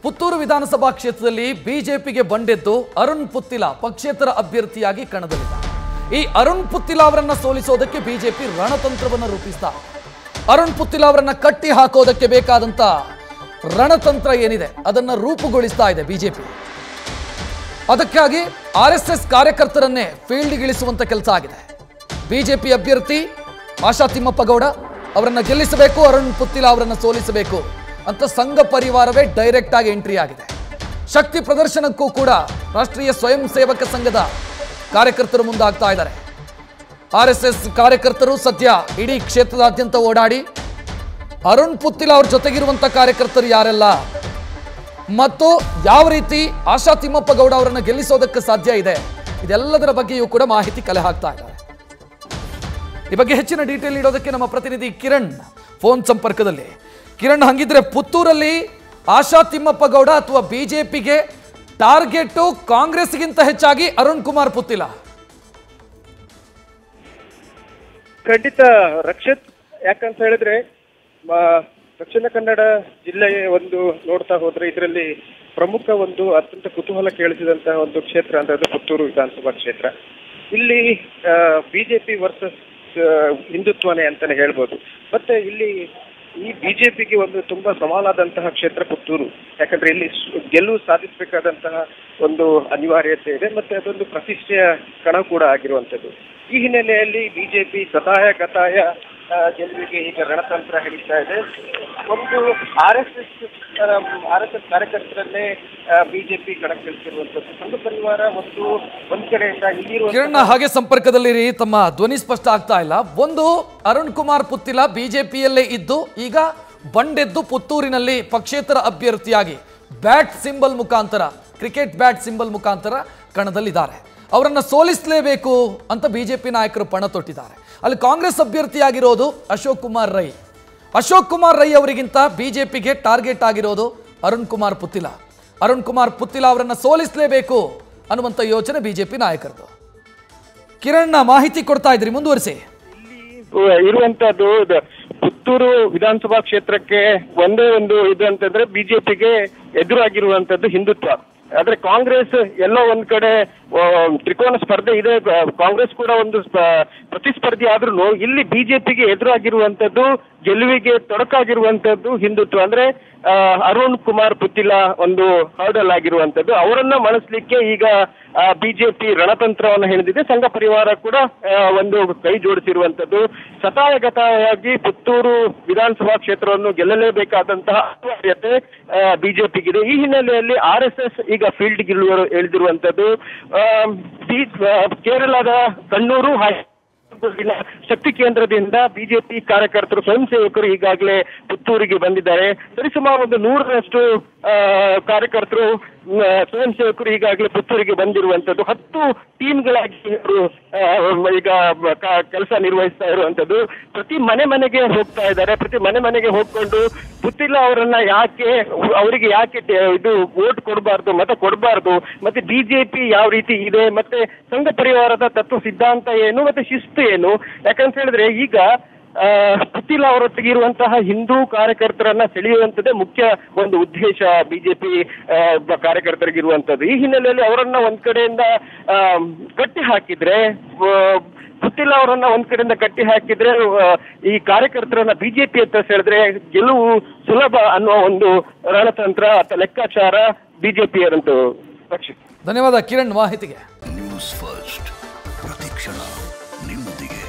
ಪುತ್ತೂರು ವಿಧಾನಸಭಾ ಕ್ಷೇತ್ರದಲ್ಲಿ ಬಿಜೆಪಿಗೆ ಬಂಡೆದ್ದು ಅರುಣ್ ಪುತ್ತಿಲ ಪಕ್ಷೇತರ ಅಭ್ಯರ್ಥಿಯಾಗಿ ಕಣದಲ್ಲಿದ್ದಾರೆ ಈ ಅರುಣ್ ಪುತ್ತಿಲ ಅವರನ್ನ ಸೋಲಿಸೋದಕ್ಕೆ ಬಿಜೆಪಿ ರಣತಂತ್ರವನ್ನು ರೂಪಿಸ್ತಾ ಇದೆ. ಅರುಣ್ ಪುತ್ತಿಲ ಅವರನ್ನ ಕಟ್ಟಿ ಹಾಕೋದಕ್ಕೆ ಬೇಕಾದಂತ ರಣತಂತ್ರ ಏನಿದೆ ಅದನ್ನ ರೂಪುಗೊಳಿಸ್ತಾ ಇದೆ ಬಿಜೆಪಿ ಅದಕ್ಕಾಗಿ ಆರ್ ಎಸ್ ಎಸ್ ಕಾರ್ಯಕರ್ತರನ್ನೇ ಫೀಲ್ಡ್ಗಿಳಿಸುವಂತ ಕೆಲಸ ಆಗಿದೆ ಬಿಜೆಪಿ ಅಭ್ಯರ್ಥಿ ಆಶಾ ತಿಮ್ಮಪ್ಪ ಗೌಡ ಅವರನ್ನ ಗೆಲ್ಲಿಸಬೇಕು ಅರುಣ್ ಪುತ್ತಿಲ ಅವರನ್ನ ಸೋಲಿಸಬೇಕು ಅಂತ ಸಂಘ ಪರಿವಾರವೇ ಡೈರೆಕ್ಟ್ ಆಗಿ ಎಂಟ್ರಿ ಆಗಿದೆ ಶಕ್ತಿ ಪ್ರದರ್ಶನಕ್ಕೂ ಕೂಡ ರಾಷ್ಟ್ರೀಯ ಸ್ವಯಂ ಸೇವಕ ಸಂಘದ ಕಾರ್ಯಕರ್ತರು ಮುಂದಾಗ್ತಾ ಇದ್ದಾರೆ ಆರ್ ಎಸ್ ಎಸ್ ಕಾರ್ಯಕರ್ತರು ಸದ್ಯ ಇಡೀ ಕ್ಷೇತ್ರದಾದ್ಯಂತ ಓಡಾಡಿ ಅರುಣ್ ಪುತ್ತಿಲ ಅವ್ರ ಜೊತೆಗಿರುವಂತ ಕಾರ್ಯಕರ್ತರು ಯಾರೆಲ್ಲ ಮತ್ತು ಯಾವ ರೀತಿ ಆಶಾ ತಿಮ್ಮಪ್ಪ ಗೌಡ ಅವರನ್ನು ಗೆಲ್ಲಿಸೋದಕ್ಕೆ ಸಾಧ್ಯ ಇದೆ ಇದೆಲ್ಲದರ ಬಗ್ಗೆಯೂ ಕೂಡ ಮಾಹಿತಿ ಕಲೆ ಹಾಕ್ತಾ ಇದ್ದಾರೆ ಈ ಬಗ್ಗೆ ಹೆಚ್ಚಿನ ಡೀಟೇಲ್ ನೀಡೋದಕ್ಕೆ ನಮ್ಮ ಪ್ರತಿನಿಧಿ ಕಿರಣ್ ಫೋನ್ ಸಂಪರ್ಕದಲ್ಲಿ ಕಿರಣ್ ಹಂಗಿದ್ರೆ ಪುತ್ತೂರಲ್ಲಿ ಆಶಾ ತಿಮ್ಮಪ್ಪ ಗೌಡ ಅಥವಾ ಬಿಜೆಪಿಗೆ ಟಾರ್ಗೆಟ್ ಕಾಂಗ್ರೆಸ್ಗಿಂತ ಹೆಚ್ಚಾಗಿ ಅರುಣ್ ಕುಮಾರ್ ಪುತ್ತಿಲ ಖಂಡಿತ ರಕ್ಷಿತ್ ಯಾಕಂತ ಹೇಳಿದ್ರೆ ಮ- ದಕ್ಷಿಣ ಕನ್ನಡ ಜಿಲ್ಲೆಯ ಒಂದು ನೋಡ್ತಾ ಹೋದ್ರೆ ಇದರಲ್ಲಿ ಪ್ರಮುಖ ಒಂದು ಅತ್ಯಂತ ಕುತೂಹಲ ಕೇಳಿಸಿದಂತಹ ಒಂದು ಕ್ಷೇತ್ರ ಅಂದ್ರೆ ಅದು ಪುತ್ತೂರು ವಿಧಾನಸಭಾ ಕ್ಷೇತ್ರ ಇಲ್ಲಿ ಬಿಜೆಪಿ ವರ್ಸಸ್ ಹಿಂದುತ್ವನೇ ಅಂತಾನೆ ಹೇಳ್ಬೋದು ಮತ್ತೆ ಇಲ್ಲಿ ಈ ಬಿಜೆಪಿಗೆ ಒಂದು ತುಂಬಾ ಸವಾಲಾದಂತಹ ಕ್ಷೇತ್ರ ಪುತ್ತೂರು ಯಾಕಂದ್ರೆ ಇಲ್ಲಿ ಸು- ಗೆಲುವು ಸಾಧಿಸಬೇಕಾದಂತಹ ಒಂದು ಅನಿವಾರ್ಯತೆ ಇದೆ ಮತ್ತೆ ಅದೊಂದು ಪ್ರತಿಷ್ಠೆಯ ಕಣ ಕೂಡ ಆಗಿರುವಂತದ್ದು ಈ ಹಿನ್ನೆಲೆಯಲ್ಲಿ ಬಿಜೆಪಿ ಸತಾಯ ಗತಾಯ ಆ, ಗೆಲುವಿಗೆ ಈಗ ರಣತಂತ್ರ ಹಿಡಿತಾ ಇದೆ ಒಂದು R S S R S S ಕಾರ್ಯಕರ್ತರನ್ನೇ ಬಿಜೆಪಿ ಕಣಕ್ಕಿಳಿಸಿರುವಂತದ್ದು ಸಂಘ ಪರಿವಾರ ಒಂದು ಒಂದ್ ಕಡೆಯಿಂದ ಕಿರಣ್ ಇಲ್ಲಿರುವ ಹಾಗೆ ಸಂಪರ್ಕದಲ್ಲಿರಿ ತಮ್ಮ ಧ್ವನಿ ಸ್ಪಷ್ಟ ಆಗ್ತಾ ಇಲ್ಲ ಒಂದು ಅರುಣ್ ಕುಮಾರ್ ಪುತ್ತಿಲ ಬಿಜೆಪಿಯಲ್ಲೇ ಇದ್ದು ಈಗ ಬಂಡೆದ್ದು ಪುತ್ತೂರಿನಲ್ಲಿ ಪಕ್ಷೇತರ ಅಭ್ಯರ್ಥಿಯಾಗಿ ಬ್ಯಾಟ್ ಸಿಂಬಲ್ ಮುಖಾಂತರ ಕ್ರಿಕೆಟ್ ಬ್ಯಾಟ್ ಸಿಂಬಲ್ ಮುಖಾಂತರ ಕಣದಲ್ಲಿದ್ದಾರೆ ಅವರನ್ನ ಸೋಲಿಸಲೇಬೇಕು ಅಂತ ಬಿಜೆಪಿ ನಾಯಕರು ಪಣ ತೊಟ್ಟಿದ್ದಾರೆ ಅಲ್ಲಿ ಕಾಂಗ್ರೆಸ್ ಅಭ್ಯರ್ಥಿಯಾಗಿರೋದು ಅಶೋಕ್ ಕುಮಾರ್ ರೈ ಅಶೋಕ್ ಕುಮಾರ್ ರೈ ಅವರಿಗಿಂತ ಬಿಜೆಪಿಗೆ ಟಾರ್ಗೆಟ್ ಆಗಿರೋದು ಅರುಣ್ ಕುಮಾರ್ ಪುತ್ತಿಲ ಅರುಣ್ ಕುಮಾರ್ ಪುತ್ತಿಲ ಅವರನ್ನ ಸೋಲಿಸಲೇಬೇಕು ಅನ್ನುವಂಥ ಯೋಚನೆ ಬಿಜೆಪಿ ನಾಯಕರದು ಕಿರಣ್ ಮಾಹಿತಿ ಕೊಡ್ತಾ ಇದ್ರಿ ಮುಂದುವರಿಸಿ ಇರುವಂತದ್ದು ದ- ಪುತ್ತೂರು ವಿಧಾನಸಭಾ ಕ್ಷೇತ್ರಕ್ಕೆ ಒಂದೇ ಒಂದು ಇದು ಅಂತಂದ್ರೆ ಬಿಜೆಪಿಗೆ ಎದುರಾಗಿರುವಂತದ್ದು ಹಿಂದುತ್ವ ಆದ್ರೆ ಕಾಂಗ್ರೆಸ್ ಎಲ್ಲೋ ಒಂದ್ ಕಡೆ ಆ, ತ್ರಿಕೋನ ಸ್ಪರ್ಧೆ ಇದೆ ಆ, ಕಾಂಗ್ರೆಸ್ ಕೂಡ ಒಂದು ಸ್ಪ- ಪ್ರತಿಸ್ಪರ್ಧಿ ಆದ್ರೂ ಇಲ್ಲಿ ಬಿಜೆಪಿಗೆ ಎದುರಾಗಿರುವಂತದ್ದು ಗೆಲುವಿಗೆ ತೊಡಕಾಗಿರುವಂತದ್ದು ಹಿಂದುತ್ವ ಅಂದ್ರೆ ಆ, ಅರುಣ್ ಕುಮಾರ್ ಪುತ್ತಿಲ ಒಂದು ಹರ್ಡಲ್ ಆಗಿರುವಂತದ್ದು ಅವರನ್ನ ಮಣಿಸ್ಲಿಕ್ಕೆ ಈಗ ಬಿಜೆಪಿ ರಣತಂತ್ರವನ್ನು ಹೆಣೆದಿದೆ ಸಂಘ ಪರಿವಾರ ಕೂಡ ಆ, ಒಂದು ಕೈ ಜೋಡಿಸಿರುವಂತದ್ದು ಸತಾಯಗತಾಯಾಗಿ ಪುತ್ತೂರು ವಿಧಾನಸಭಾ ಕ್ಷೇತ್ರವನ್ನು ಗೆಲ್ಲಲೇಬೇಕಾದಂತಹ ಅನಿವಾರ್ಯತೆ ಬಿಜೆಪಿಗಿದೆ ಈ ಹಿನ್ನೆಲೆಯಲ್ಲಿ ಆರ್ ಎಸ್ ಎಸ್ ಈಗ ಫೀಲ್ಡ್ ಗಿಳುವರು ಎಳೆದಿರುವಂತದ್ದು ಆ, ಬಿ- ಆ, ಕೇರಳದ ಕಣ್ಣೂರು ಹಾಗೆ ಿನ ಶಕ್ತಿ ಕೇಂದ್ರದಿಂದ ಬಿಜೆಪಿ ಕಾರ್ಯಕರ್ತರು ಸ್ವಯಂ ಸೇವಕರು ಈಗಾಗಲೇ ಪುತ್ತೂರಿಗೆ ಬಂದಿದ್ದಾರೆ ಸರಿಸುಮಾರು ಒಂದು ನೂರರಷ್ಟು ಆ, ಕಾರ್ಯಕರ್ತರು ಮ್, ಸ್ವಯಂ ಸೇವಕರು ಈಗಾಗಲೇ ಪುತ್ತೂರಿಗೆ ಬಂದಿರುವಂತದ್ದು ಹತ್ತು ಟೀಮ್ಗಳಾಗಿ ಇವರು ಆ, ಈಗ ಕೆಲಸ ನಿರ್ವಹಿಸ್ತಾ ಇರುವಂತದ್ದು ಪ್ರತಿ ಮನೆ ಮನೆಗೆ ಹೋಗ್ತಾ ಇದ್ದಾರೆ ಪ್ರತಿ ಮನೆ ಮನೆಗೆ ಹೋಗ್ಕೊಂಡು ಪುತ್ತಿಲ್ಲ ಅವರನ್ನ ಯಾಕೆ ಅವರಿಗೆ ಯಾಕೆ ಟ- ಇದು ವೋಟ್ ಕೊಡಬಾರ್ದು ಮತ ಕೊಡಬಾರ್ದು ಮತ್ತೆ ಬಿಜೆಪಿ ಯಾವ ರೀತಿ ಇದೆ ಮತ್ತೆ ಸಂಘ ಪರಿವಾರದ ತತ್ವ ಸಿದ್ಧಾಂತ ಏನು ಮತ್ತೆ ಶಿಸ್ತು ಏನು ಯಾಕಂತ ಹೇಳಿದ್ರೆ ಈಗ ಆ, ಪುತ್ತಿಲ ಅವರೊಟ್ಟಿಗೆ ಇರುವಂತಹ ಹಿಂದೂ ಕಾರ್ಯಕರ್ತರನ್ನ ಸೆಳೆಯುವಂತದ್ದೇ ಮುಖ್ಯ ಒಂದು ಉದ್ದೇಶ ಬಿಜೆಪಿ ಕಾರ್ಯಕರ್ತರಿಗಿರುವಂತದ್ದು ಈ ಹಿನ್ನೆಲೆಯಲ್ಲಿ ಅವರನ್ನ ಒಂದ್ ಕಡೆಯಿಂದ ಆ, ಕಟ್ಟಿ ಹಾಕಿದ್ರೆ ಆ, ಪುತ್ತಿಲ ಅವರನ್ನ ಒಂದ್ ಕಡೆಯಿಂದ ಕಟ್ಟಿ ಹಾಕಿದ್ರೆ ಆ, ಈ ಕಾರ್ಯಕರ್ತರನ್ನ ಬಿಜೆಪಿ ಅಂತ ಸೆಳೆದ್ರೆ ಗೆಲುವು ಸುಲಭ ಅನ್ನುವ ಒಂದು ರಣತಂತ್ರ ಅಥವಾ ಲೆಕ್ಕಾಚಾರ ಬಿಜೆಪಿಯರಂತೂ ರಕ್ಷಿತ್ ಧನ್ಯವಾದ ಕಿರಣ್ ಮಾಹಿತಿಗೆ ನ್ಯೂಸ್ ಫಸ್ಟ್ ಪ್ರತಿಕ್ಷಣ ನಿಮ್ಮೊಂದಿಗೆ